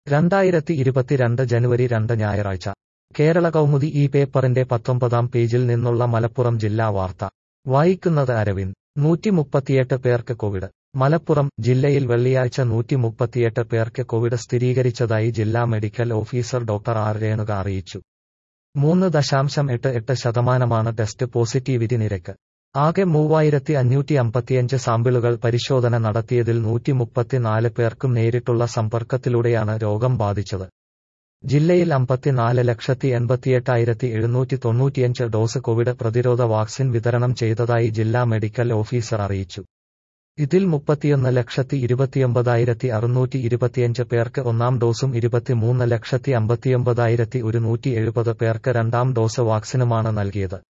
രണ്ടായിരത്തി ഇരുപത്തിരണ്ട് ജനുവരി രണ്ട് ഞായറാഴ്ച കേരള കൗമുദി ഈ പേപ്പറിന്റെ പത്തൊമ്പതാം പേജിൽ നിന്നുള്ള മലപ്പുറം ജില്ലാ വാർത്ത വായിക്കുന്നത് അരവിന്ദ് നൂറ്റി മുപ്പത്തിയെട്ട് പേർക്ക് കോവിഡ് മലപ്പുറം ജില്ലയിൽ വെള്ളിയാഴ്ച നൂറ്റി മുപ്പത്തിയെട്ട് പേർക്ക് കോവിഡ് സ്ഥിരീകരിച്ചതായി ജില്ലാ medical officer doctor R Renuka അറിയിച്ചു മൂന്ന് ദശാംശം എട്ട് എട്ട് ശതമാനമാണ് ടെസ്റ്റ് പോസിറ്റിവിറ്റി നിരക്ക് ആകെ മൂവായിരത്തി അഞ്ഞൂറ്റി അമ്പത്തിയഞ്ച് സാമ്പിളുകൾ പരിശോധന നടത്തിയതിൽ നൂറ്റി മുപ്പത്തിനാല് പേർക്കും നേരിട്ടുള്ള സമ്പർക്കത്തിലൂടെയാണ് രോഗം ബാധിച്ചത് ജില്ലയിൽ അമ്പത്തിനാല് ലക്ഷത്തി എൺപത്തിയെട്ടായിരത്തി എഴുന്നൂറ്റി തൊണ്ണൂറ്റിയഞ്ച് ഡോസ് കോവിഡ് പ്രതിരോധ വാക്സിൻ വിതരണം ചെയ്തതായി ജില്ലാ മെഡിക്കൽ ഓഫീസർ അറിയിച്ചു ഇതിൽ മുപ്പത്തിയൊന്ന് ലക്ഷത്തി ഇരുപത്തിയൊമ്പതായിരത്തി അറുന്നൂറ്റി ഇരുപത്തിയഞ്ച് പേർക്ക് ഒന്നാം ഡോസും ഇരുപത്തിമൂന്ന് ലക്ഷത്തി അമ്പത്തിയൊമ്പതായിരത്തി ഒരുന്നൂറ്റി എഴുപത് പേർക്ക് രണ്ടാം ഡോസ് വാക്സിനുമാണ് നൽകിയത്